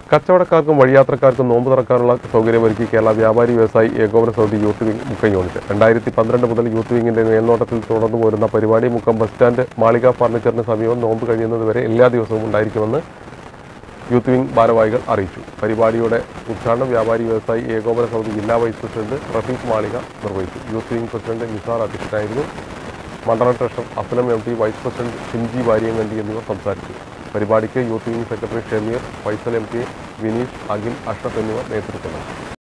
കച്ചവടക്കാർക്കും വഴിയാത്രക്കാർക്കും നോമ്പ് തുറക്കാനുള്ള സൗകര്യമൊരുക്കി കേരള വ്യാപാരി വ്യവസായി ഏകോപന സമിതി യൂത്ത് വിംഗ് മുക്കം യൂണിറ്റ് രണ്ടായിരത്തി പന്ത്രണ്ട് മുതൽ യൂത്ത് വിംഗിന്റെ മേൽനോട്ടത്തിൽ തുടർന്നു പോരുന്ന പരിപാടി മുക്കം ബസ് സ്റ്റാൻഡ് മാളിക ഫർണിച്ചറിന് സമീപം നോമ്പ് കഴിയുന്നതുവരെ എല്ലാ ദിവസവും ഉണ്ടായിരിക്കുമെന്ന് യൂത്ത് വിംഗ് ഭാരവാഹികൾ അറിയിച്ചു പരിപാടിയുടെ ഉദ്ഘാടനം വ്യാപാരി വ്യവസായി ഏകോപന സമിതി ജില്ലാ വൈസ് പ്രസിഡന്റ് റഫീഖ് മാളിക നിർവഹിച്ചു യൂത്ത് വിംഗ് പ്രസിഡന്റ് നിസാർ അധ്യക്ഷനായിരുന്നു മണ്ഡലം treasurer Aslam M T vice president Shimji Varyankandi എന്നിവർ സംസാരിച്ചു പരിപാടിക്ക് youth wing secretary Shameer Faisal M P Vineesh Akhil Ashraf എന്നിവർ നേതൃത്വം നൽകി